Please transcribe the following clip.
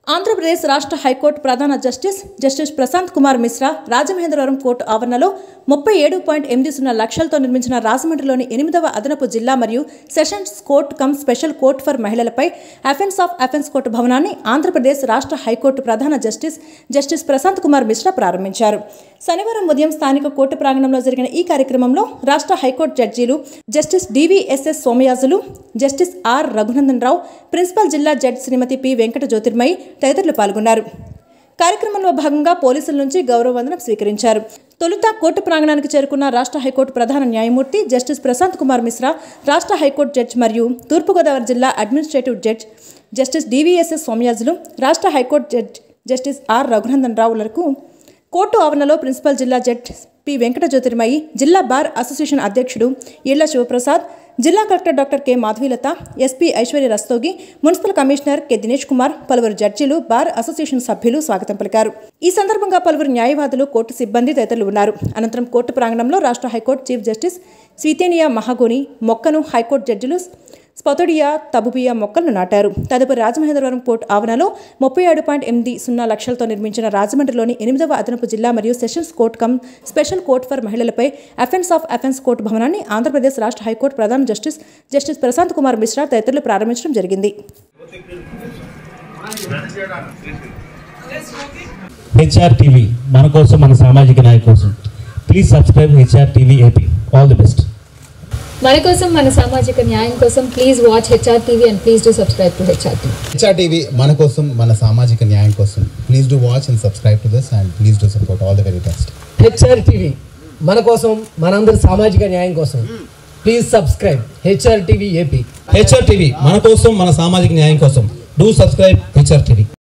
ఆంధ్రప్రదేశ్ రాష్ట్ర హైకోర్టు ప్రధాన justice justice Prashant Kumar Mishra Rajamahendravaram court ఆవరణలో ముప్పై ఏడు పాయింట్ ఎనిమిది సున్నా లక్షలతో నిర్మించిన రాజమండ్రిలోని ఎనిమిదవ అదనపు జిల్లా మరియు sessions court cum special court for మహిళలపై అఫెన్స్ ఆఫ్ అఫెన్స్ కోర్టు భవనాన్ని ఆంధ్రప్రదేశ్ రాష్ట్ర హైకోర్టు ప్రధాన జస్టిస్ జస్టిస్ ప్రశాంత్ కుమార్ మిశ్రా ప్రారంభించారు శనివారం ఉదయం స్థానిక కోర్టు ప్రాంగణంలో జరిగిన ఈ కార్యక్రమంలో రాష్ట్ర హైకోర్టు జడ్జీలు justice DVSS Somayajulu justice R Raghunandan Rao principal జిల్లా జడ్జి శ్రీమతి పి వెంకట జ్యోతిర్మయి తదితరులు పాల్గొన్నారు కార్యక్రమంలో భాగంగా పోలీసుల నుంచి గౌరవ వందనం స్వీకరించారు తొలుత కోర్టు ప్రాంగణానికి చేరుకున్న రాష్ట్ర హైకోర్టు ప్రధాన న్యాయమూర్తి జస్టిస్ ప్రశాంత్ కుమార్ మిశ్రా రాష్ట్ర హైకోర్టు జడ్జి మరియు తూర్పుగోదావరి జిల్లా administrative judge justice DVSS Somayajulu రాష్ట్ర high court judge justice R Raghunandan రావులకు కోర్టు ఆవరణలో ప్రిన్సిపల్ జిల్లా జడ్జి పి వెంకట జ్యోతిర్మయి జిల్లా బార్ అసోసియేషన్ అధ్యక్షుడు ఇళ్ల శివప్రసాద్ జిల్లా collector doctor K Madhavilatha SP Aishwarya Rastogi municipal commissioner K Dinesh Kumar పలువురు జడ్జీలు బార్ అసోసియేషన్ సభ్యులు స్వాగతం పలికారు ఈ సందర్భంగా పలువురు న్యాయవాదులు కోర్టు సిబ్బంది తదితరులు ఉన్నారు అనంతరం కోర్టు ప్రాంగణంలో రాష్ట్ర హైకోర్టు చీఫ్ జస్టిస్ స్వీతేనియా మహాగోని మొక్కను హైకోర్టు జడ్జిలు స్పొతోడియా తబుబియా మొక్కలను నాటారు తదుపరి రాజమహేంద్రవరం కోర్టు ఆవరణలో ముప్పై ఏడు పాయింట్ ఎనిమిది సున్నా లక్షలతో నిర్మించిన రాజమండ్రిలోని ఎనిమిదవ అదనపు జిల్లా మరియు sessions court cum special court for మహిళలపై అఫెన్స్ ఆఫ్ అఫెన్స్ కోర్టు భవనాన్ని ఆంధ్రప్రదేశ్ రాష్ట్ర హైకోర్టు ప్రధాన జస్టిస్ జస్టిస్ ప్రశాంత్ కుమార్ మిశ్రా తదితరులు ప్రారంభించడం జరిగింది హెచ్ఆర్ టీవీ మన కోసం మన సామాజిక న్యాయ కోసం please subscribe HR TV AP all the best మన కోసం మన సామాజిక న్యాయం కోసం please watch HR TV and please do subscribe to HR TV HR TV మన కోసం మన సామాజిక న్యాయం కోసం please do watch and subscribe to this and please do support all the very best HR TV మన కోసం మనందరి సామాజిక న్యాయం కోసం please subscribe HR TV AP HR TV మన కోసం మన సామాజిక న్యాయం కోసం డూ సబ్స్క్రైబ్ హెచ్ఆర్ టీవీ